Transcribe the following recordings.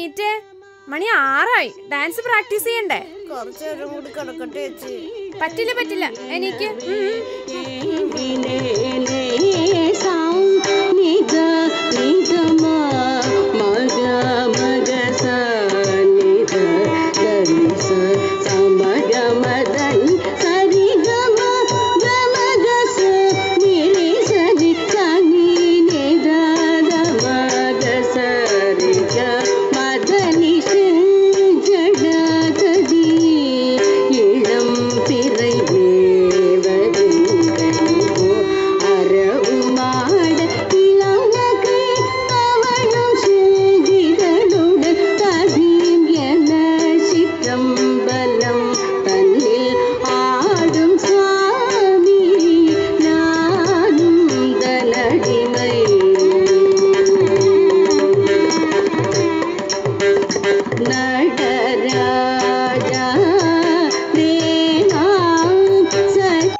എണീറ്റേ മണി ആറായി dance practice ചെയ്യണ്ടേ കുറച്ചു നേരം കൂടി കിടക്കട്ടെ ചേച്ചി പറ്റില്ല പറ്റില്ല എനിക്ക് இளம் பிறை தேவதுங்கோ അരവുമാട് ഇളനകை അവളും ശൂതികളുടെ കഥീവ്യന ചിത്രംബലം തന്നിൽ ആടും സ്വാമി നാനുന്തനടിമൈ നടരാജ ദേഹാം സ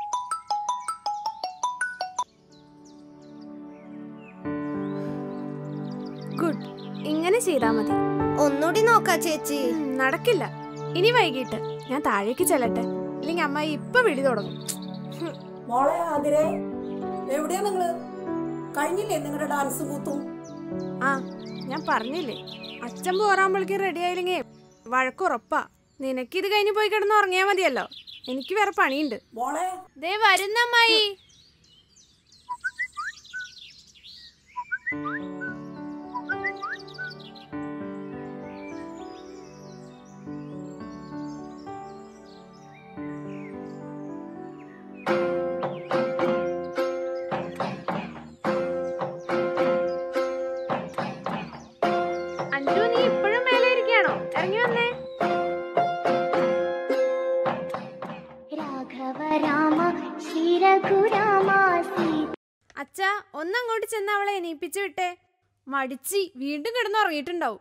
ഗുഡ് ഇങ്ങനെ ചെയ്താ മതി ഒന്നുകൂടി നോക്കാ ചേച്ചി ഉം, നടക്കില്ല ഇനി വൈകിട്ട് ഞാൻ താഴേക്ക് ചെല്ലട്ടെ ഇല്ലെങ്കിൽ അമ്മ ഇപ്പൊ വിളി തുടങ്ങും മോളെ ആതിരെ എവിടെയാ നിങ്ങള് കഴിഞ്ഞില്ലേ നിങ്ങളുടെ ഡാൻസ് കൂത്തും ആ ഞാൻ പറഞ്ഞില്ലേ അച്ഛൻ പോറാകുമ്പോഴേക്കും റെഡി ആയില്ലെങ്കിൽ വഴക്കുറപ്പാ നിനക്കിത് കഴിഞ്ഞ് പോയി കിടന്ന് ഉറങ്ങിയാ മതിയല്ലോ എനിക്ക് വേറെ പണിയുണ്ട് മോളെ ദേ വരുന്നമ്മായി അഞ്ജു നീ ഇപ്പോഴും മേലെ ഇരിക്കുകയാണോ ഇറങ്ങി വന്നേ രാഘവ രാമ ശ്രീരഘുരാമ സീത അച്ഛാ ഒന്നങ്ങോട്ട് ചെന്ന് അവളെ എണീപ്പിച്ച് വിട്ടേ മടിച്ചി വീണ്ടും കിടന്നുറങ്ങിയിട്ടുണ്ടാവും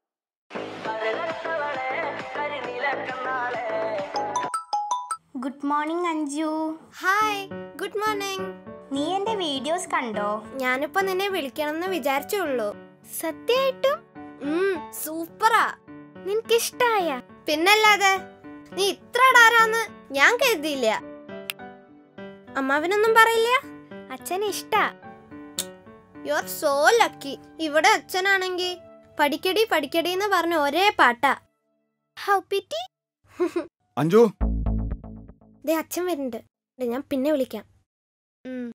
good morning Anju hi good morning നീ എന്റെ വീഡിയോസ് കണ്ടോ ഞാനിപ്പോ നിന്നെ വിളിക്കണമെന്ന് വിചാരിച്ചുള്ളൂ സത്യായിട്ടും സൂപ്പറാ നിനക്കിഷ്ടായ പിന്നല്ലാതെ നീ ഇത്ര ഡാരാന്ന് ഞാൻ കരുതിയില്ല അമ്മാവിനൊന്നും പറയില്ല അച്ഛൻ ഇഷ്ടാ യു ആർ സോ ലക്കി ഇവിടെ അച്ഛനാണെങ്കി പഠിക്കടി പഠിക്കടി എന്ന് പറഞ്ഞ ഒരേ പാട്ടാ ഹൗ പിറ്റി അഞ്ജു ദേ അച്ഛൻ വരുന്നുണ്ട് ദേ, ഞാൻ പിന്നെ വിളിക്കാം ഉം.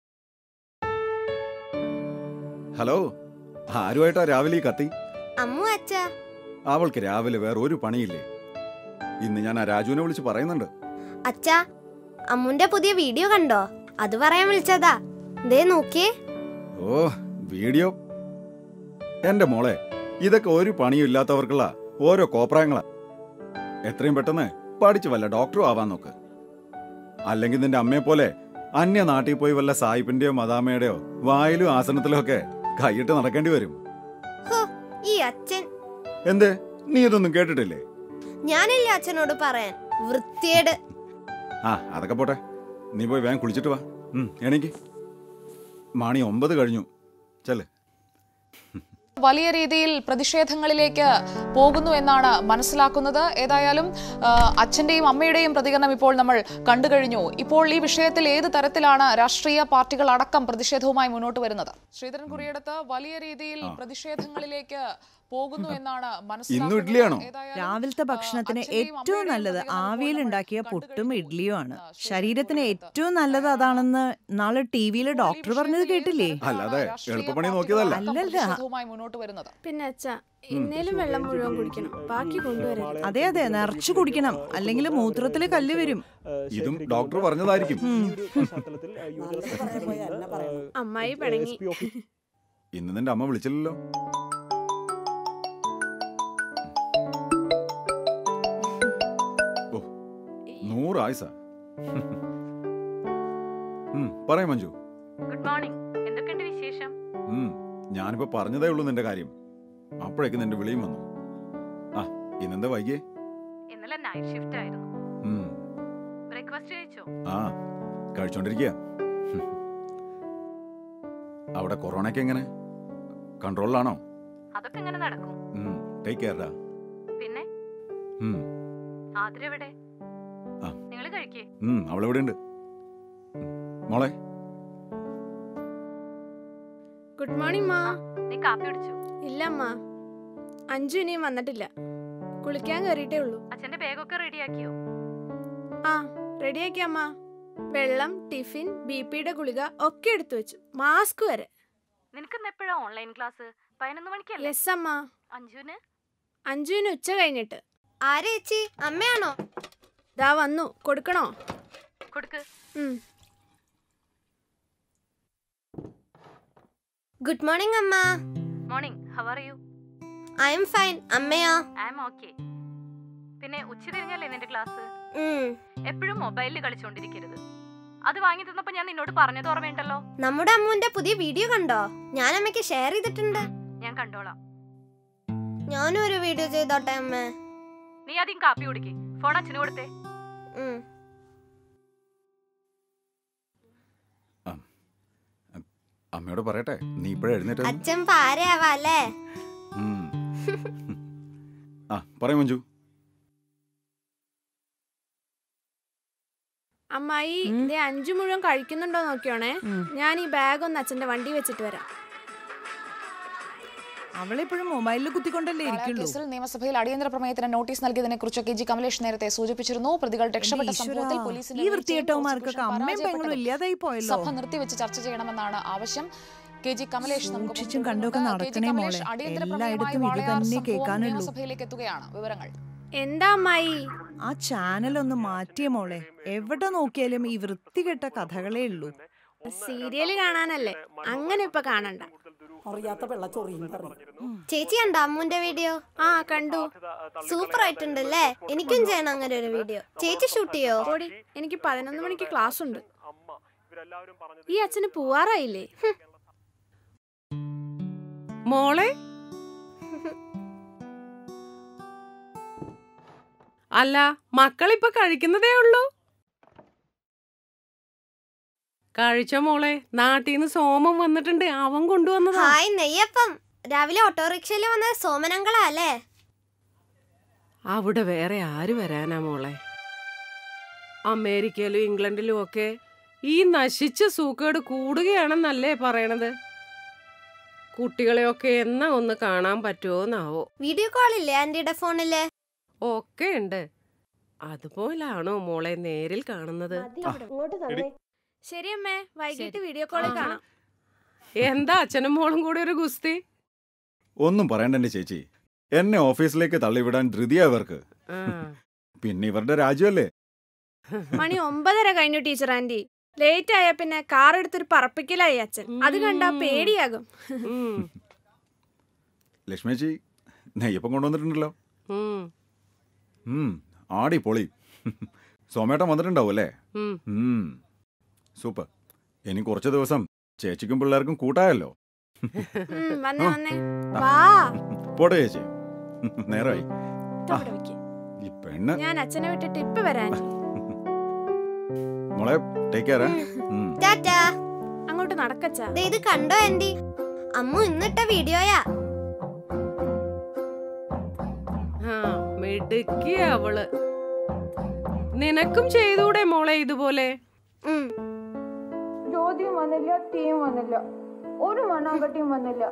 ഹലോ ആരുമായിട്ടാ രാവിലെ ഈ കത്തി അമ്മു അച്ഛാ അവൾക്ക് രാവിലെ വേറെ ഒരു പണിയില്ലേ ഇന്ന് ഞാൻ ആ രാജുവിനെ വിളിച്ച് പറയുന്നുണ്ട് അച്ഛാ അമ്മുന്റെ പുതിയ വീഡിയോ കണ്ടോ അത് പറയാൻ വിളിച്ചതാ ദേ നോക്കിയേ ഓ വീഡിയോ എന്റെ മോളെ ഇതൊക്കെ ഒരു പണിയും ഇല്ലാത്തവർക്കുള്ള ഓരോ കോപ്രായങ്ങളാ എത്രയും പെട്ടെന്ന് പഠിച്ചു വല്ല ഡോക്ടറും ആവാൻ നോക്ക് അല്ലെങ്കിൽ നിന്റെ അമ്മയെ പോലെ അന്യ നാട്ടിൽ പോയി വല്ല സായിപ്പിന്റെയോ മദാമയുടെയോ വായിലും ആസനത്തിലും ഒക്കെ കൈയിട്ട് നടക്കേണ്ടി വരും ഹോ ഈ അച്ഛൻ എന്തേ നീ ഇതൊന്നും കേട്ടിട്ടില്ലേ ഞാനില്ല അച്ഛനോട് പറയാൻ വൃത്തിയേട് ആ അതൊക്കെ പോട്ടെ നീ പോയി വേഗം കുളിച്ചിട്ട് വാ ഉം, എണീക്ക് മണി ഒമ്പത് കഴിഞ്ഞു ചെല്ലേ വലിയ രീതിയിൽ പ്രതിഷേധങ്ങളിലേക്ക് പോകുന്നു എന്നാണ് മനസ്സിലാക്കുന്നത് ഏതായാലും ആ, അച്ഛന്റെയും അമ്മയുടെയും പ്രതികരണം ഇപ്പോൾ നമ്മൾ കണ്ടു കഴിഞ്ഞു ഇപ്പോൾ ഈ വിഷയത്തിൽ ഏത് തരത്തിലാണ് രാഷ്ട്രീയ പാർട്ടികൾ അടക്കം പ്രതിഷേധവുമായി മുന്നോട്ട് വരുന്നത് ശ്രീധരൻ കുറിയടത്ത് വലിയ രീതിയിൽ പ്രതിഷേധങ്ങളിലേക്ക് പോകുന്നു എന്നാണ് ഇന്നും ഇഡ്ഡലിയാണോ? ഏതായാലും, രാവിലത്തെ ആ, ഭക്ഷണത്തിന് അച്ഛന്റെയും ഏറ്റവും അമ്മയുടെയും നല്ലത് പ്രതികരണം ഇപ്പോൾ ആവിയിലുണ്ടാക്കിയ നമ്മൾ കണ്ടു പുട്ടും കഴിഞ്ഞു. ഇഡ്ഡലിയുമാണ് ആ, ശ്രീധരൻ ശരീരത്തിന് കുറിയടത്ത്. ഏറ്റവും നല്ലത് അതാണെന്ന് നാളെ ടി വിയിൽ ഇപ്പോൾ ഈ ഡോക്ടർ പറഞ്ഞത് വിഷയത്തിൽ ഏത് കേട്ടില്ലേ തരത്തിലാണ് അല്ലാതെ രാഷ്ട്രീയ എളുപ്പപ്പണി പാർട്ടികൾ നോക്കിയതല്ല. അടക്കം അല്ലല്ല. പ്രതിഷേധവുമായി മുന്നോട്ട് വരുന്നത് പിന്നെ അച്ഛാ ഇന്നേലും വെള്ളം മുഴുവൻ കുടിക്കണം ബാക്കി കൊണ്ടുവരാം അതെ അതെ നിറച്ചു കുടിക്കണം അല്ലെങ്കിൽ മൂത്രത്തിൽ കല്ല് വരും ഇതും ഡോക്ടർ പറഞ്ഞതായിരിക്കും നല്ലത് പറയാൻ പോയാ എന്നെ പറയണം അമ്മായി പിണങ്ങി ഇന്ന് നിന്റെ അമ്മ വിളിച്ചില്ലല്ലോ ഓ നൂറ് ആയുസ പറയും മഞ്ജു ഗുഡ് മോർണിംഗ് എന്തൊക്കെയുണ്ട് വിശേഷം ഉം, ഞാനിപ്പോ പറഞ്ഞതേ ഉള്ളൂ നിന്റെ കാര്യം അപ്പോഴേക്ക് നിന്റെ വിളിയും വന്നു ആ ഇന്നെന്താ വൈകിയേ ഇന്നലെ നൈറ്റ് ഷിഫ്റ്റ് ആയിരുന്നു ഉം, ബ്രേക്ക്ഫാസ്റ്റ് കഴിച്ചോ ആ കഴിച്ചോണ്ടിരിക്കുക അവിടെ കൊറോണയ്ക്ക് എങ്ങനെ കൺട്രോളിലാണോ അതൊക്കെ എങ്ങനെ നടക്കും ടേക്ക് കെയർഡാ പിന്നെ ഉം, ആതിര എവിടെ ആ. നിങ്ങൾ കഴിക്കേ ഉം, അവളിവിടെ ഉണ്ട് മോളെ ഗുഡ് മോർണിംഗ് മാ നീ കാപ്പി കുടിച്ചു ഇല്ല അമ്മ അഞ്ചു ഇനിയും വന്നിട്ടില്ല കുളിക്കാൻ കയറിയിട്ടേ ഉള്ളൂ അച്ഛന്റെ ബാഗൊക്കെ റെഡിയാക്കിയോ ആ റെഡിയാക്കി അമ്മ വെള്ളം ടിഫിൻ ബി പിയുടെ ഗുളിക ഒക്കെ എടുത്തു വെച്ചു മാസ്ക് വരെ നിനക്ക് എപ്പോഴാ ഓൺലൈൻ ക്ലാസ് പതിനൊന്ന് മണിക്കല്ലേ യെസ് അമ്മ അഞ്ജുന് അഞ്ചുവിന് ഉച്ച കഴിഞ്ഞിട്ട് ആരാ ചേച്ചി അമ്മയാണോ ദാ വന്നു കൊടുക്കണോ കൊടുക്ക് ഉം. ഗുഡ് മോർണിംഗ് അമ്മ morning how are you I am fine അമ്മയോ ഐ എം ഓക്കെ പിന്നെ ഉച്ച തിരിഞ്ഞല്ലേ നിന്റെ ക്ലാസ് ഉം. എപ്പോഴും മൊബൈലിൽ കളിച്ചോണ്ടിരിക്കരുത് അത് വാങ്ങി തന്നപ്പോ ഞാൻ നിന്നോട് പറഞ്ഞത് ഓർമ്മയുണ്ടല്ലോ നമ്മുടെ അമ്മുവിന്റെ പുതിയ വീഡിയോ കണ്ടോ ഞാൻ അമ്മയ്ക്ക് ഷെയർ ചെയ്തിട്ടുണ്ട് ഞാൻ കണ്ടോളാം ഞാനും ഒരു വീഡിയോ ചെയ്തോട്ടെ അമ്മ നീ ആദ്യം കാപ്പി കുടിക്കേ ഫോൺ അച്ഛന് കൊടുത്തേ ഉം. അമ്മയോട് പറയട്ടെ നീ ഇപ്പോഴേ എഴുന്നേറ്റ് വന്നു? അച്ഛൻ പാരയാവാ അല്ലേ ഉം. ആ പറയും മഞ്ജു അമ്മായി ഇതേ അഞ്ചു മുഴുവൻ കഴിക്കുന്നുണ്ടോ നോക്കിയോണേ ഞാൻ ഈ ബാഗ് ഒന്ന് അച്ഛന്റെ വണ്ടി വെച്ചിട്ട് വരാം അവളെപ്പോഴും മൊബൈലിൽ കുത്തിക്കൊണ്ടല്ലേ വാളയാർ ഇരിക്കുള്ളൂ കേസിൽ നിയമസഭയിൽ അടിയന്തര പ്രമേയത്തിന് നോട്ടീസ് നൽകിയതിനെ കുറിച്ച് കെ ജി കമലേഷ് നേരത്തെ സൂചിപ്പിച്ചിരുന്നു പ്രതികൾ രക്ഷപ്പെട്ട ഈശ്വരാ, സംഭവത്തിൽ പോലീസിന്റെ ഈ വീഴ്ചയും വൃത്തികെട്ടവന്മാർക്കൊക്കെ പ്രോസിക്യൂഷൻ അമ്മയും പെങ്ങളും പരാജയപ്പെട്ടതും ഇല്ലാതായി പോയല്ലോ സഭ നിർത്തിവെച്ച് ചർച്ച ചെയ്യണമെന്നാണ് ആവശ്യം കെ ജി കമലേഷ് നമുക്ക് സൂക്ഷിച്ചും മുൻപിൽ കണ്ടൊക്കെ ഉണ്ട്. കെ ജി നടക്കണേ കമലേഷ് മോളെ. അടിയന്തര എല്ലായിടത്തും പ്രമേയമായി ഇത് വാളയാർ തന്നെ സംഭവം കേൾക്കാനുള്ളൂ. നിയമസഭയിലേക്ക് എത്തുകയാണ് വിവരങ്ങൾ എന്താ അമ്മായി ആ ചാനൽ ഒന്ന് മാറ്റിയ മോളെ എവിടെ നോക്കിയാലും ഈ വൃത്തികെട്ട കഥകളേ ഉള്ളൂ സീരിയല് കാണാനല്ലേ അങ്ങനെ ഇപ്പൊ കാണണ്ട അറിയാത്ത വെള്ളച്ചൊറിയും പറഞ്ഞു ചേച്ചി കണ്ടോ അമ്മുവിന്റെ വീഡിയോ ആ കണ്ടു സൂപ്പർ ആയിട്ടുണ്ടല്ലേ എനിക്കും ചെയ്യണം അങ്ങനെ ഒരു വീഡിയോ ചേച്ചി ഷൂട്ട് ചെയ്യോ ഓടി എനിക്ക് പതിനൊന്ന് മണിക്ക് ക്ലാസ് ഉണ്ട് ഈ അച്ഛന് പോവാറായില്ലേ മോളെ അല്ല മക്കളിപ്പൊ കഴിക്കുന്നതേ ഉള്ളൂ കഴിച്ച മോളെ നാട്ടീന്ന് സോമം വന്നിട്ടുണ്ട് അവൻ കൊണ്ടുവന്നതാ ഹായ് നെയ്യപ്പം രാവിലെ ഓട്ടോറിക്ഷയിൽ വന്ന സോമനങ്കളാ അല്ലേ അവിടെ വേറെ ആര് വരാനാ മോളെ അമേരിക്കയിലും ഇംഗ്ലണ്ടിലും ഒക്കെ ഈ നശിച്ച സൂക്കേട് കൂടുകയാണെന്നല്ലേ പറയണത് കുട്ടികളെയൊക്കെ എന്നാ ഒന്ന് കാണാൻ പറ്റുമോന്നാവോ വീഡിയോ കോൾ ഇല്ലേ ആന്റിയുടെ ഫോണില് ഒക്കെ ഉണ്ട് അതുപോലാണോ മോളെ നേരിൽ കാണുന്നത് ശരി അമ്മേ വൈകിട്ട് വീഡിയോ കോളിൽ കാണാം എന്താ അച്ഛനും മോളും കൂടി ഒരു ഗുസ്തി ഒന്നും പറയണ്ട എന്റെ ചേച്ചി എന്നെ ഓഫീസിലേക്ക് തള്ളിവിടാൻ ധൃതിയാ ഇവർക്ക് ആ. പിന്നെ ഇവരുടെ രാജ്യമല്ലേ മണി ഒമ്പതര കഴിഞ്ഞു ടീച്ചർ ആന്റി ലേറ്റ് ആയ പിന്നെ കാർ എടുത്തൊരു പറപ്പിക്കലായി അച്ഛൻ അത് കണ്ടാ പേടിയാകും ഉം, ലക്ഷ്മിച്ചി നെയ്യപ്പം കൊണ്ടുവന്നിട്ടുണ്ടല്ലോ ഉം, ഉം ആടി പൊളി സോമേട്ടൻ വന്നിട്ടുണ്ടാവും അല്ലേ ഉം. ഉം സൂപ്പർ ഇനി കുറച്ച് ദിവസം ചേച്ചിക്കും പിള്ളേർക്കും കൂട്ടായല്ലോ ഉം, വന്നേ വന്നേ വാ പോട്ടെ ചേച്ചി നേരായി ഇതാ ഇവിടെ വെക്ക്. ഈ പെണ്ണ് ഞാൻ അച്ഛനെ വിട്ടിട്ട് ഇപ്പൊ വരാൻ മോളെ ടേക്ക് കെയർ ടാറ്റാ അങ്ങോട്ട് നടക്കച്ചാ ദേ ഇത് കണ്ടോ ആന്റി അമ്മു ഇന്നിട്ട വീഡിയോയാ ആ മിടുക്കി അവള് നിനക്കും ചെയ്തൂടെ മോളെ ഇതുപോലെ ഉം. ജ്യോതിയും വന്നില്ല തീയും വന്നില്ല ഒരു മണ്ണാങ്കട്ടിയും വന്നില്ല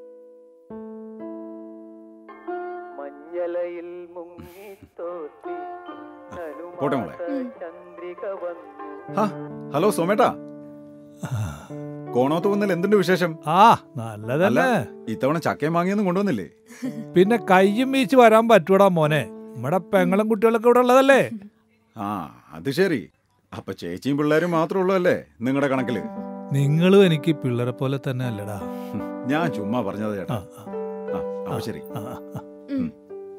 മഞ്ഞലയിൽ മുങ്ങിത്തോത്തി പോട്ടെ മോളെ ചന്ദ്രിക വന്നു ഹാ ഹലോ സോമേട്ടാ കോണോത്ത് വന്നൽ എന്തുണ്ട് വിശേഷം ആ നല്ലതല്ലേ ഇത്തവണ ചക്കയും മാങ്ങിയൊന്നും കൊണ്ടുവന്നില്ലേ പിന്നെ കയ്യും വീച്ച് വരാൻ പറ്റൂടാ മോനെ നമ്മുടെ പെങ്ങളും കുട്ടികളൊക്കെ ഇവിടെ ഉള്ളതല്ലേ ആ അത് ശരി അപ്പൊ ചേച്ചിയും പിള്ളേരും മാത്രമേ ഉള്ളൂ അല്ലേ നിങ്ങളുടെ കണക്കില് നിങ്ങളും എനിക്ക് പിള്ളേരെ പോലെ തന്നെ അല്ലടാ ഞാൻ ചുമ്മാ പറഞ്ഞത് ചേട്ടാ ആ അപ്പൊ ശരി ഉം.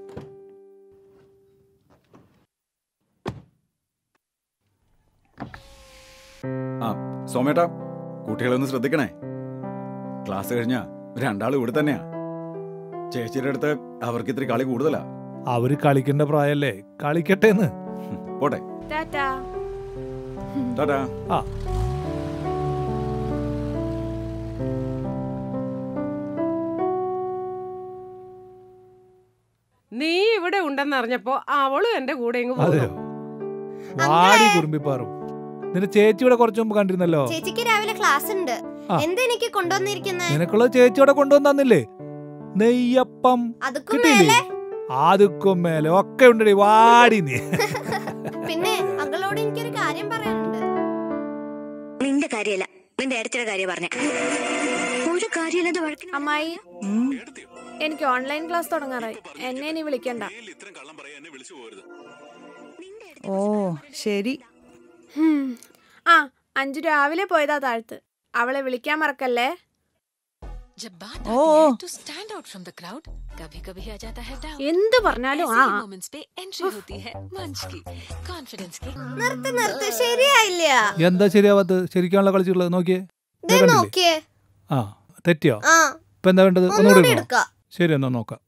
ആ സോമേട്ടാ കുട്ടികളെ ഒന്ന് ശ്രദ്ധിക്കണേ ക്ലാസ് കഴിഞ്ഞാ രണ്ടാളും ഇവിടെ തന്നെയാ ചേച്ചിയുടെ അടുത്ത് അവർക്ക് ഇത്തിരി കളി കൂടുതലാ അവര് കളിക്കേണ്ട പ്രായല്ലേ കളിക്കട്ടേന്ന് പോട്ടെ ടാറ്റാ ടാറ്റാ ആ നീ ഇവിടെ ഉണ്ടെന്നറിഞ്ഞപ്പോ അവളും എന്റെ കൂടെ ഇങ്ങ് അതെയോ പോന്നു വാടി കുറുമ്പിപ്പാറും നിന്റെ ചേച്ചി ഇവിടെ കുറച്ചു മുമ്പ് കണ്ടിരുന്നല്ലോ ചേച്ചിക്ക് രാവിലെ ക്ലാസ് ഉണ്ട് ആ. എന്താ എനിക്ക് കൊണ്ടുവന്നിരിക്കുന്നത് നിനക്കുള്ള ചേച്ചി ഇവിടെ കൊണ്ടുവന്നില്ലേ നെയ്യപ്പം അതുക്കും കിട്ടിയില്ലേ ആദ്യക്കും മേലെ ഒക്കെ ഉണ്ടടി വാടി നീ പിന്നെ അങ്ങളോട് എനിക്കൊരു കാര്യം പറയാനുണ്ട് നിന്റെ കാര്യമല്ല നിന്റെ ഏടത്തിയുടെ കാര്യം പറഞ്ഞ ഒരു കാര്യമില്ലാതെ വഴക്കിന് അമ്മായി എനിക്ക് ഓൺലൈൻ ക്ലാസ് തുടങ്ങാറായി എന്നെ ഇനി വിളിക്കണ്ട ഓ ശരി ഹും. ആ അഞ്ചു രാവിലെ പോയതാ താഴ്ത്ത് അവളെ വിളിക്കാൻ മറക്കല്ലേ जब बात ओ, आती ओ। है तो stand out from the crowd कभी कभी आ जाता है डाउट എന്ത് പറഞ്ഞാലും ऐसे ആ ही मोमेंट्स पे एंट्री होती है मंच की कॉन्फिडेंस की നിർത്ത് നിർത്ത് ശരിയായില്ല എന്താ ശരിയാവാത്തത് ശരിക്കാണല്ലോ കളിച്ചിട്ടുള്ളത് നോക്കിയേ ദേ ദേ കണ്ടില്ലേ? നോക്കിയേ ആ തെറ്റിയോ ആ ഇപ്പൊ എന്താ വേണ്ടത് ഒന്നുകൂടി ഒന്നുകൂടി ഇടണോ? എടുക്കാം ശരി എന്നാ നോക്കാം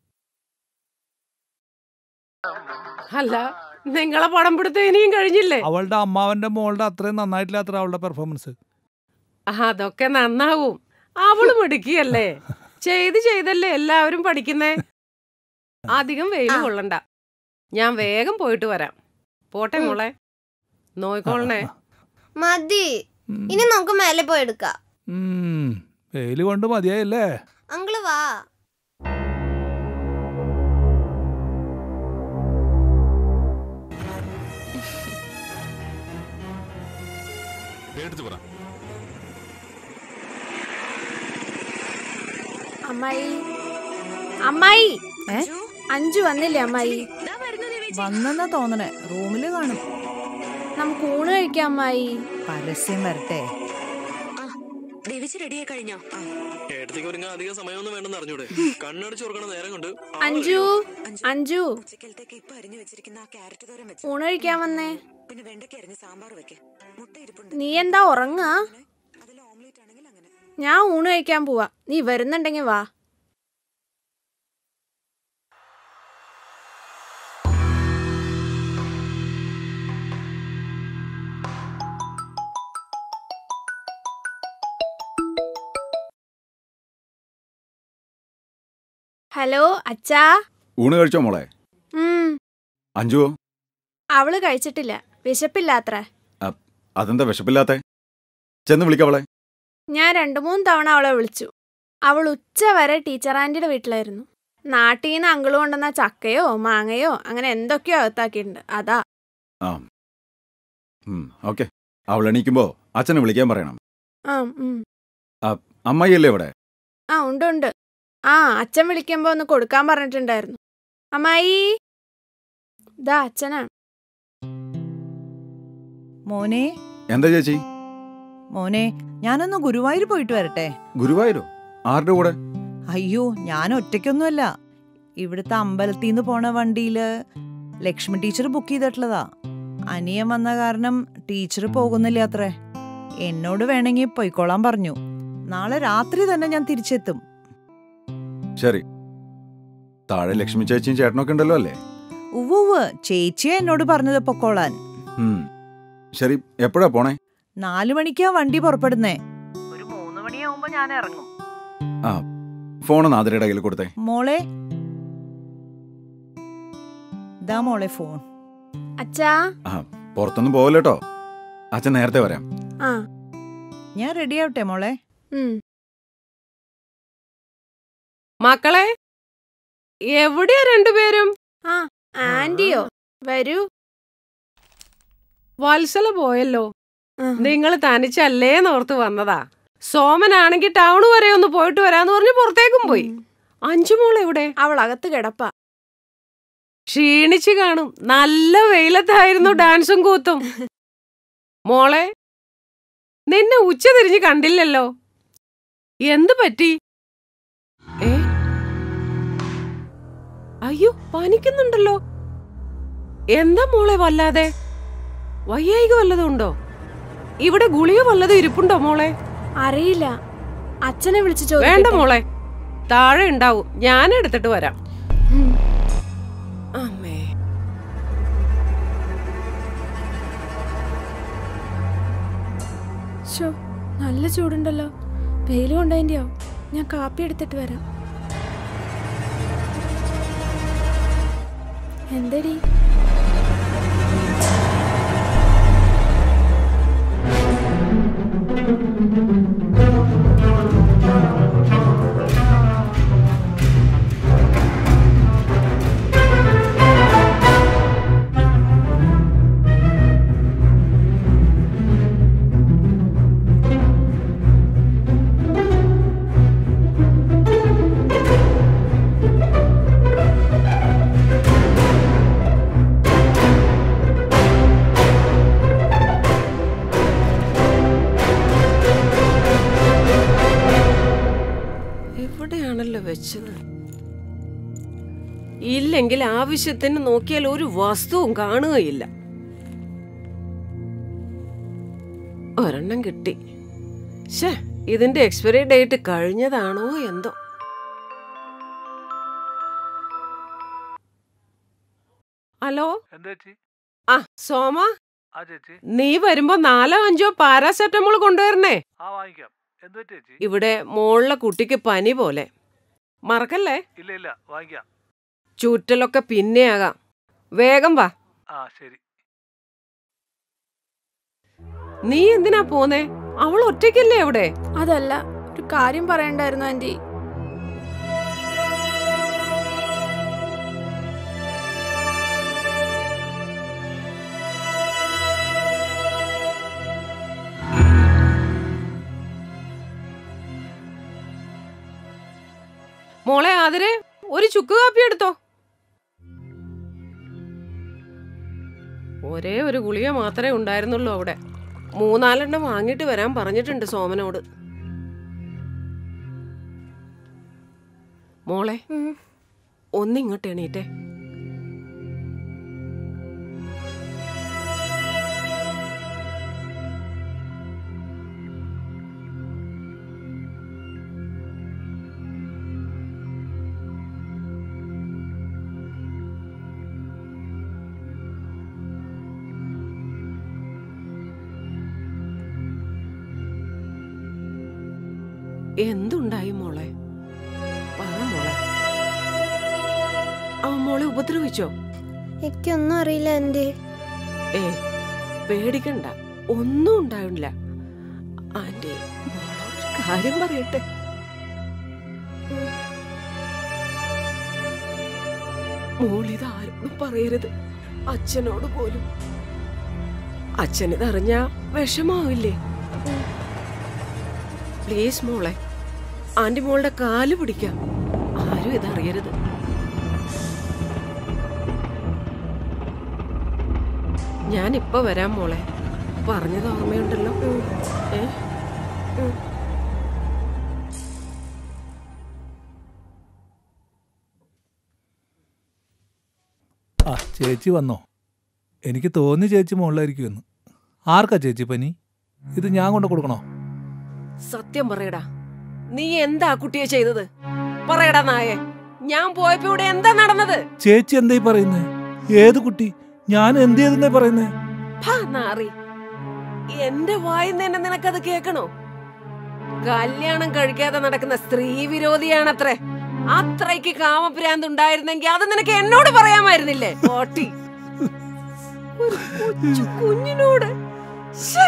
അല്ല നിങ്ങളെ പടം പിടുത്തം ഇനിയും കഴിഞ്ഞില്ലേ അവളുടെ അമ്മാവന്റെ മോളുടെ അത്രയും നന്നായിട്ടില്ല അത്ര അവളുടെ പെർഫോമൻസ് അതൊക്കെ നന്നാവും അവള് മിടുക്കിയല്ലേ ചെയ്ത് ചെയ്തല്ലേ എല്ലാവരും പഠിക്കുന്നേ അധികം വെയിൽ കൊള്ളണ്ട ഞാൻ വേഗം പോയിട്ട് വരാം പോട്ടെ മോളെ നോയിക്കോളണേ മതി ഇനി നമുക്ക് മേലെ പോയി എടുക്കാം വെയില് കൊണ്ട് മതിയായല്ലേ അങ്കിള് വാ എടുത്തു പറ അമ്മായി അമ്മായി അഞ്ചു വന്നില്ലേ അമ്മായി വന്നെന്നാ തോന്നണേ റൂമില് കാണും നമുക്ക് ഊണ് കഴിക്കാം അമ്മായി പരസ്യം വരട്ടെ ദേവിച്ച് റെഡിയായി കഴിഞ്ഞോ ഏട്ടത്തിക്ക് ഒരുങ്ങാൻ അധികം സമയമൊന്നും വേണ്ടെന്ന് അറിഞ്ഞൂടെ കണ്ണടിച്ച് തുറക്കണ നേരം കൊണ്ട് അഞ്ചു അഞ്ചു ഊണ് കഴിക്കാൻ വന്നേ പിന്നെ വെണ്ടയ്ക്ക് അരിഞ്ഞ് സാമ്പാർ വെക്ക് മുട്ട ഇരിപ്പുണ്ട് നീ എന്താ ഉറങ്ങാ ഞാൻ ഊണ് കഴിക്കാൻ പോവാ നീ വരുന്നുണ്ടെങ്കി വാ ഹലോ അച്ഛാ ഊണ് കഴിച്ചോ മോളെ ഉം അഞ്ചുവോ അവള് കഴിച്ചിട്ടില്ല വിശപ്പില്ലാത്രേ അതെന്താ വിശപ്പില്ലാത്തെ ചെന്ന് വിളിക്കവളെ ഞാൻ രണ്ടു മൂന്ന് തവണ അവളെ വിളിച്ചു അവൾ ഉച്ച വരെ ടീച്ചർ ആൻറ്റിയുടെ വീട്ടിലായിരുന്നു നാട്ടിൽ നിന്ന് അങ്കിള് കൊണ്ടുവന്ന ചക്കയോ മാങ്ങയോ അങ്ങനെ എന്തൊക്കെയോ അകത്താക്കിയിട്ടുണ്ട് അതാ ആ ഓക്കെ അവൾ എണീക്കുമ്പോ അച്ഛനെ വിളിക്കാൻ പറയണം ആ ഉം. ആ, അമ്മായിയല്ലേ ഇവിടെ ആ ഉണ്ട് ഉണ്ട് ആ അച്ഛൻ വിളിക്കുമ്പോ ഒന്ന് കൊടുക്കാൻ പറഞ്ഞിട്ടുണ്ടായിരുന്നു അമ്മായി ഇതാ അച്ഛനാ മോനെ എന്താ ചേച്ചി മോനെ ഞാനൊന്ന് ഗുരുവായൂർ പോയിട്ട് വരട്ടെ ഗുരുവായൂരോ ആരുടെ കൂടെ അയ്യോ ഞാൻ ഒറ്റയ്ക്കൊന്നുമല്ല ഇവിടുത്തെ അമ്പലത്തിൽ നിന്ന് പോണ വണ്ടിയില് ലക്ഷ്മി ടീച്ചർ ബുക്ക് ചെയ്തിട്ടുള്ളതാ അനിയൻ വന്ന കാരണം ടീച്ചർ പോകുന്നില്ല അത്രേ എന്നോട് വേണമെങ്കിൽ പൊയ്ക്കോളാൻ പറഞ്ഞു നാളെ രാത്രി തന്നെ ഞാൻ തിരിച്ചെത്തും ശരി താഴെ ലക്ഷ്മി ചേച്ചിയും ചേട്ടനൊക്കെ ഉണ്ടല്ലോ അല്ലേ ഉവ്വ് ചേച്ചിയെ എന്നോട് പറഞ്ഞത് പൊക്കോളാൻ ഉം. ശരി എപ്പോഴാ പോണേ നാലു മണിക്കാ വണ്ടി പുറപ്പെടുന്നേ ഒരു മൂന്ന് മണിയാവുമ്പോ ഞാൻ ഇറങ്ങും ആ ഫോൺ നാദിരയുടെ കയ്യിൽ കൊടുത്തേ മോളെ ദാ മോളെ ഫോൺ അച്ഛാ ആ പുറത്തൊന്നും പോവല്ലോ അച്ഛൻ നേരത്തെ വരാം ആ ഞാൻ റെഡി ആവട്ടെ മോളെ ഉം മക്കളെ എവിടെയാ രണ്ടുപേരും ആ ആന്റിയോ വരൂ വത്സല പോയല്ലോ നിങ്ങൾ തനിച്ചല്ലേ നോർത്ത് വന്നതാ സോമനാണെങ്കിൽ ടൗൺ വരെ ഒന്ന് പോയിട്ട് വരാന്ന് പറഞ്ഞ് പുറത്തേക്കും പോയി അഞ്ചു മോൾ എവിടെ അവൾ അകത്ത് കിടപ്പാ ക്ഷീണിച്ചു കാണും നല്ല വെയിലത്തായിരുന്നു ഡാൻസും കൂത്തും മോളെ നിന്നെ ഉച്ച തിരിഞ്ഞ് കണ്ടില്ലല്ലോ എന്ത് പറ്റി ഏ അയ്യോ പനിക്കുന്നുണ്ടല്ലോ എന്താ മോളെ വല്ലാതെ വയ്യായിക വല്ലതും ഉണ്ടോ ഇവിടെ ഗുളിക വല്ലതും ഇരിപ്പുണ്ടോ മോളെ അറിയില്ല അച്ഛനെ വിളിച്ചു വേണ്ട ചോദിക്കട്ടെ? മോളെ താഴെ ഉണ്ടാവും ഞാൻ എടുത്തിട്ട് വരാം ഉം. അമ്മേ ശോ നല്ല ചൂടുണ്ടല്ലോ വെയിൽ കൊണ്ടതിൻ്റെയോ ഞാൻ കാപ്പി എടുത്തിട്ട് വരാം എന്തടി എവിടെയാണല്ലോ വെച്ചത് ഇല്ലെങ്കിൽ ആവശ്യത്തിന് നോക്കിയാൽ ഒരു വസ്തുവും കാണുകയില്ല ഒരെണ്ണം കിട്ടി ഷേ ഇതിന്റെ എക്സ്പയറി ഡേറ്റ് കഴിഞ്ഞതാണോ എന്തോ ഹലോ എന്താ ചേച്ചി ആ സോമ ആ ചേച്ചി നീ വരുമ്പോ നാലോ അഞ്ചോ പാരാസെറ്റമോൾ കൊണ്ടുവരണേ ആ വാങ്ങിക്കാം എന്താ ചേച്ചി ഇവിടെ മോളിലെ കുട്ടിക്ക് പനി പോലെ മറക്കല്ലേ ഇല്ല ഇല്ല വാങ്ങിക്കാം ചുറ്റലൊക്കെ പിന്നെയാകാം വേഗം വാ ആ ശരി നീ എന്തിനാ പോന്നേ അവൾ ഒറ്റയ്ക്കല്ലേ അവിടെ അതല്ല ഒരു കാര്യം പറയണ്ടായിരുന്നു ആന്റി മോളെ ആതിരെ ഒരു ചുക്ക് കാപ്പി എടുത്തോ ഒരേ ഒരു ഗുളിക മാത്രമേ ഉണ്ടായിരുന്നുള്ളൂ അവിടെ മൂന്നാലെണ്ണം വാങ്ങിയിട്ട് വരാൻ പറഞ്ഞിട്ടുണ്ട് സോമനോട് മോളെ ഒന്നിങ്ങോട്ട് എണീറ്റേ എന്തുണ്ടായി മോളെ പറ മോളെ അവൻ മോളെ ഉപദ്രവിച്ചോ എനിക്കൊന്നും അറിയില്ല എന്തേ ഏ പേടിക്കണ്ട ഒന്നും ഉണ്ടായില്ല ആന്റി മോളോട് കാര്യം പറയട്ടെ മോളിത് ആരോടും പറയരുത് അച്ഛനോട് പോലും അച്ഛനിതറിഞ്ഞ വിഷമാവില്ലേ പ്ലീസ് മോളെ ആന്റി മോളുടെ കാല് പിടിക്കാം ആരും ഇതറിയരുത് ഞാൻ ഇപ്പൊ വരാം മോളെ പറഞ്ഞത് ഓർമ്മയുണ്ടല്ലോ ഏ ആ ചേച്ചി വന്നോ എനിക്ക് തോന്നി ചേച്ചി മുകളിലായിരിക്കുമെന്ന് ആർക്കാ ചേച്ചി പനി ഇത് ഞാൻ കൊണ്ട് കൊടുക്കണോ സത്യം പറയടാ നീ എന്താ ആ കുട്ടിയെ ചെയ്തത് പറയടാ നായെ ഞാൻ പോയപ്പോ ഇവിടെ എന്താ നടന്നത് ചേച്ചി എന്താ ഈ പറയുന്നേ ഏത് കുട്ടി ഞാൻ എന്ത് ചെയ്തെന്നേ പറയുന്നേ ഭാ, നാറി എന്റെ വായിന്ന് തന്നെ നിനക്കത് കേക്കണോ കല്യാണം കഴിക്കാതെ നടക്കുന്ന സ്ത്രീ വിരോധിയാണത്രേ അത്രയ്ക്ക് കാമഭ്രാന്ത് ഉണ്ടായിരുന്നെങ്കിൽ അത് നിനക്ക് എന്നോട് പറയാമായിരുന്നില്ലേ ഓട്ടി ഒരു കൊച്ചു കുഞ്ഞിനോട് ശ്ശേ.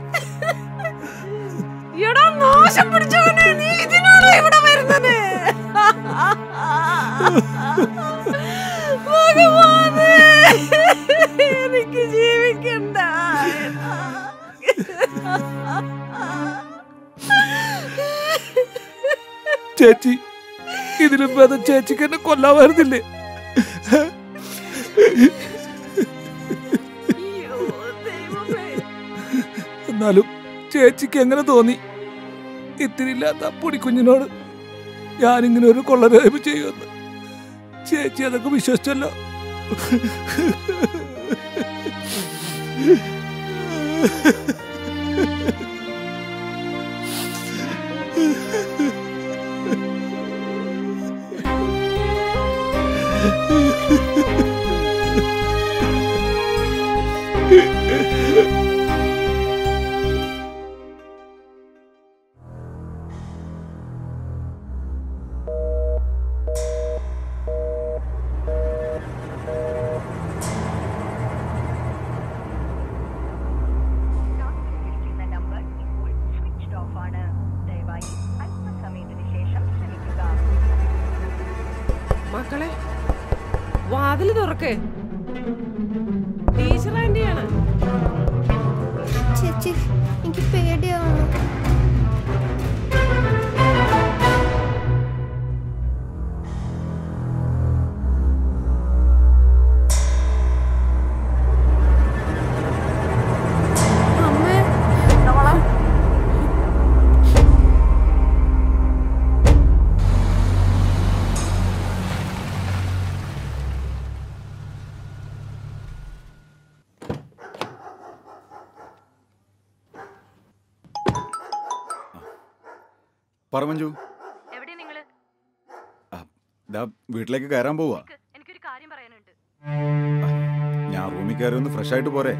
എടാ നാശം പിടിച്ചവനെ നീ ഇതിനാണോ ഇവിടെ വരുന്നത് ഭഗവാനേ എനിക്ക് ജീവിക്കണ്ട ചേച്ചി ഇതിലും ഭേദം ചേച്ചിക്ക് എന്നെ കൊല്ലാമായിരുന്നില്ലേ എന്നാലും ചേച്ചിക്ക് എങ്ങനെ തോന്നി ഇത്തിരി ഇല്ലാത്ത ആ പൊടിക്കുഞ്ഞിനോട് ഞാനിങ്ങനെ ഒരു കൊള്ളരേപ്പ് ചെയ്യുമെന്ന് ചേച്ചി അതൊക്കെ വിശ്വസിച്ചല്ലോ വാതില് തുറക്ക് ടീച്ചർ ആന്റിയാണ് ചേച്ചി എനിക്ക് പേടിയാവുന്നു പറ മഞ്ജു എവിടെ നിങ്ങള് ദാ വീട്ടിലേക്ക് കയറാൻ പോവാ എനിക്കൊരു കാര്യം പറയാനുണ്ട് ഞാൻ റൂമിൽ കയറി ഒന്ന് ഫ്രഷ് ആയിട്ട് പോരെ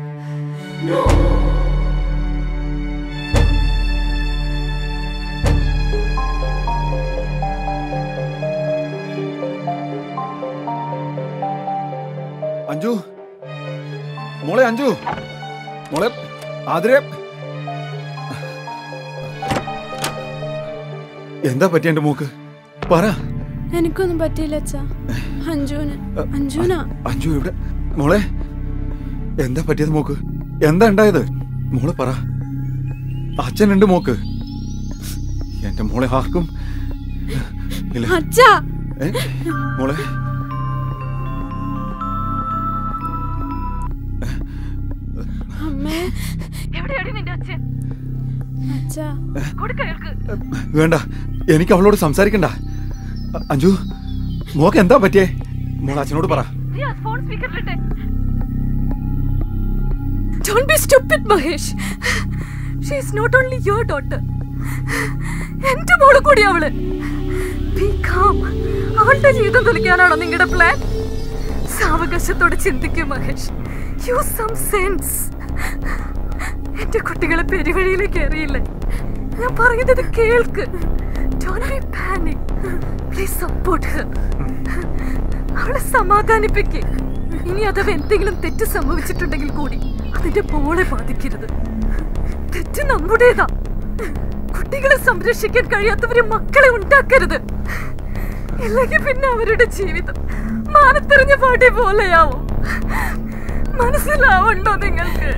അഞ്ജു മോളെ അഞ്ജു മോളെ ആതിരെ എന്താ പറ്റിയ എന്റെ മൂക്ക് പറ എനിക്കൊന്നും പറ്റിയില്ല അച്ഛാ അഞ്ജുവിന് അഞ്ജുനാ അഞ്ജു ഇവിടെ മോളെ എന്താ പറ്റിയത് മോക്ക് എന്താ ഉണ്ടായത് മോളെ പറ അച്ഛനുണ്ട് മോക്ക് എന്റെ മോളെ ആർക്കും ഇല്ല അച്ഛാ ഏ? മോളെ അമ്മേ എവിടെയാടി നിന്റെ അച്ഛൻ അച്ഛാ കൊടുക്ക അയാൾക്ക് വേണ്ട എനിക്ക് അവളോട് സംസാരിക്കണ്ട അ- അഞ്ജു മോക്ക് എന്താ പറ്റിയേ മോൾ അച്ഛനോട് പറ നീ ആ ഫോൺ സ്പീക്കറിലിട്ടെ Don't be stupid, Mahesh. She is not only your daughter. എന്റെ മോള് കൂടി അവള് Be calm. അവളുടെ ജീവിതം തുലിക്കാനാണോ നിങ്ങളുടെ പ്ലാൻ സാവകാശത്തോടെ ചിന്തിക്കൂ മഹേഷ് യൂസ് സം സെൻസ് എന്റെ കുട്ടികളെ പെരുവഴിയിലേക്ക് എറിയില്ലേ ഞാൻ പറയുന്നത് കേൾക്ക് Don't be panic. Please support her. അവളെ സമാധാനിപ്പിക്കേ ഇനി അഥവാ എന്തെങ്കിലും തെറ്റ് സംഭവിച്ചിട്ടുണ്ടെങ്കിൽ കൂടി അതിന്റെ മോളെ ബാധിക്കരുത് തെറ്റ് നമ്മുടേതാ കുട്ടികളെ സംരക്ഷിക്കാൻ കഴിയാത്തവര് മക്കളെ ഉണ്ടാക്കരുത് ഇല്ലെങ്കിൽ പിന്നെ അവരുടെ ജീവിതം മാനത്തെറിഞ്ഞ പാട്ടി പോലെയാവും മനസ്സിലാവണ്ടോ നിങ്ങൾക്ക്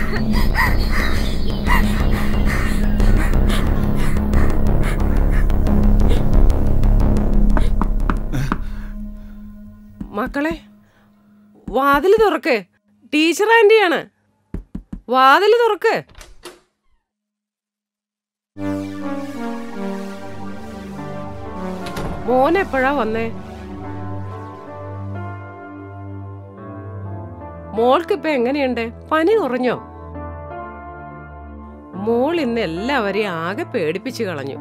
മക്കളെ വാതില് തുറക്ക് ടീച്ചർ ആന്റിയാണ് വാതില് തുറക്ക് മോൻ എപ്പോഴാ വന്നേ മോൾക്ക് ഇപ്പൊ എങ്ങനെയുണ്ട് പനി കുറഞ്ഞോ മോൾ ഇന്ന് എല്ലാവരെയും ആകെ പേടിപ്പിച്ചു കളഞ്ഞു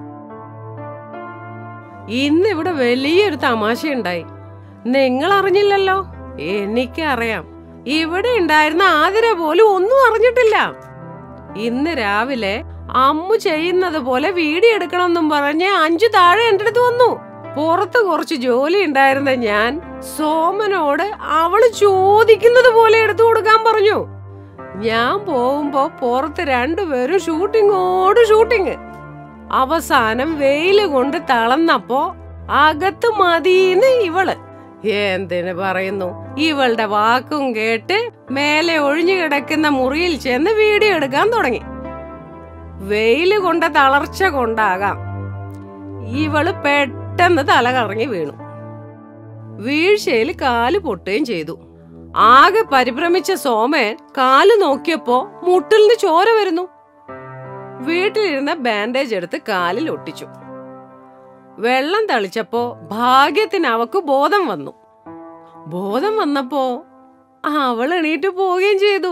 ഇന്ന് ഇവിടെ വലിയൊരു തമാശയുണ്ടായി നിങ്ങൾ അറിഞ്ഞില്ലല്ലോ എനിക്കറിയാം ഇവിടെ ഉണ്ടായിരുന്ന ആതിര പോലും ഒന്നും അറിഞ്ഞിട്ടില്ല ഇന്ന് രാവിലെ അമ്മു ചെയ്യുന്നത് പോലെ വീഡിയോ എടുക്കണമെന്നും പറഞ്ഞ് അഞ്ചു താഴെ എൻ്റെ അടുത്ത് വന്നു പുറത്ത് കുറച്ച് ജോലി ഉണ്ടായിരുന്ന ഞാൻ സോമനോട് അവള് ചോദിക്കുന്നത് പോലെ എടുത്തു കൊടുക്കാൻ പറഞ്ഞു ഞാൻ പോകുമ്പോ പുറത്ത് രണ്ടുപേരും ഷൂട്ടിങ്ങോട് ഷൂട്ടിങ് അവസാനം വെയില് കൊണ്ട് തളർന്നപ്പോ അകത്ത് മതീന്ന് ഇവള് എന്തിന് പറയുന്നു ഇവളുടെ വാക്കും കേട്ട് മേലെ ഒഴിഞ്ഞു കിടക്കുന്ന മുറിയിൽ ചെന്ന് വീഡിയോ എടുക്കാൻ തുടങ്ങി വെയില് കൊണ്ട തളർച്ച കൊണ്ടാകാം ഇവള് പെട്ടെന്ന് തല കറങ്ങി വീണു വീഴ്ചയിൽ കാല് പൊട്ടുകയും ചെയ്തു ആകെ പരിഭ്രമിച്ച സോമൻ കാല് നോക്കിയപ്പോ മുട്ടിൽ നിന്ന് ചോര വരുന്നു വീട്ടിലിരുന്ന ബാൻഡേജ് എടുത്ത് കാലിൽ ഒട്ടിച്ചു വെള്ളം തളിച്ചപ്പോ ഭാഗ്യത്തിന് അവക്ക് ബോധം വന്നു ബോധം വന്നപ്പോ അവൾ എണീറ്റ് പോവുകയും ചെയ്തു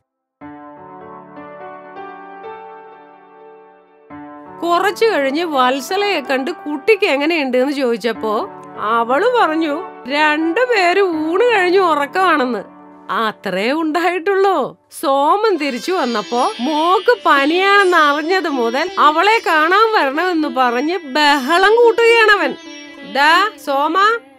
കുറച്ചു കഴിഞ്ഞ് വത്സലയെ കണ്ട് കുട്ടിക്ക് എങ്ങനെയുണ്ട് എന്ന് ചോദിച്ചപ്പോ അവള് പറഞ്ഞു രണ്ടുപേരും ഊണ് കഴിഞ്ഞു ഉറക്കമാണെന്ന് അത്രേ ഉണ്ടായിട്ടുള്ളൂ സോമൻ തിരിച്ചു വന്നപ്പോ മോക്ക് പനിയാണെന്ന് അറിഞ്ഞത് മുതൽ അവളെ കാണാൻ വരണമെന്ന് പറഞ്ഞ് ബഹളം കൂട്ടുകയാണവൻ ഡാ സോമ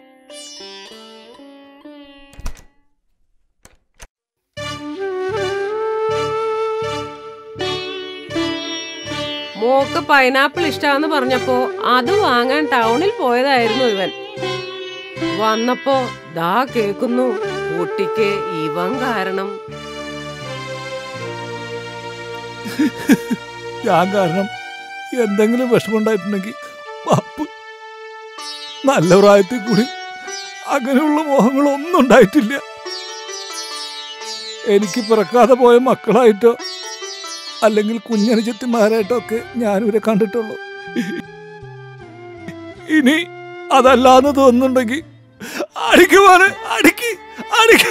മോക്ക് പൈനാപ്പിൾ ഇഷ്ടാന്ന് പറഞ്ഞപ്പോ അത് വാങ്ങാൻ ടൗണിൽ പോയതായിരുന്നു ഇവൻ വന്നപ്പോ ദാ കേക്കുന്നു കുട്ടിക്ക് ഇവൻ കാരണം ഞാൻ കാരണം എന്തെങ്കിലും വിഷമമുണ്ടായിട്ടുണ്ടെങ്കിൽ പാപ്പ് നല്ല പ്രായത്തിൽ കൂടി അങ്ങനെയുള്ള മോഹങ്ങളൊന്നും ഉണ്ടായിട്ടില്ല എനിക്ക് പിറക്കാതെ പോയ മക്കളായിട്ടോ അല്ലെങ്കിൽ കുഞ്ഞനുജത്തിമാരായിട്ടോ ഒക്കെ ഞാനിവരെ കണ്ടിട്ടുള്ളൂ ഇനി അതല്ലാന്ന് തോന്നുന്നുണ്ടെങ്കിൽ അടിക്കുവാണ് അടിക്ക് അടിക്ക്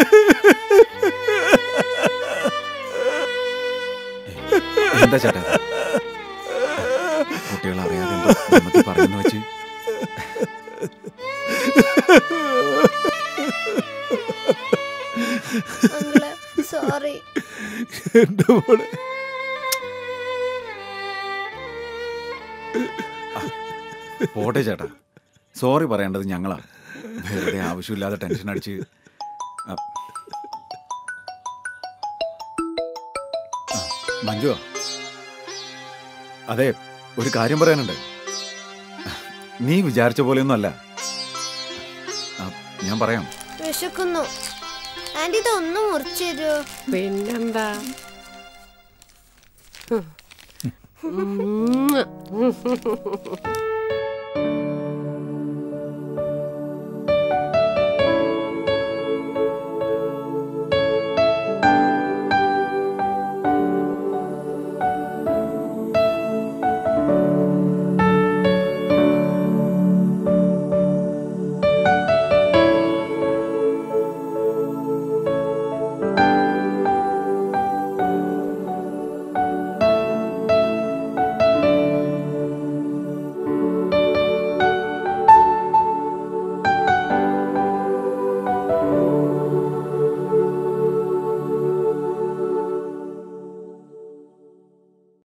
എന്താ ചേട്ടാ കുട്ടികൾ അറിയാതെ എന്തോ നമുക്ക് പറയുന്നു വെച്ച് സോറി എന്റെ മോളെ പോട്ടെ ചേട്ടാ സോറി പറയേണ്ടത് ഞങ്ങളാ വെറുതെ ആവശ്യമില്ലാതെ ടെൻഷൻ അടിച്ച് ആ. ആ, മഞ്ജുവാ അതെ ഒരു കാര്യം പറയാനുണ്ട് നീ വിചാരിച്ച പോലെയൊന്നും അല്ല ആ, ഞാൻ പറയാം വിശക്കുന്നു ആന്റി ഇതൊന്നും മുറിച്ചു തരുമോ പിന്നെന്താ ഉം.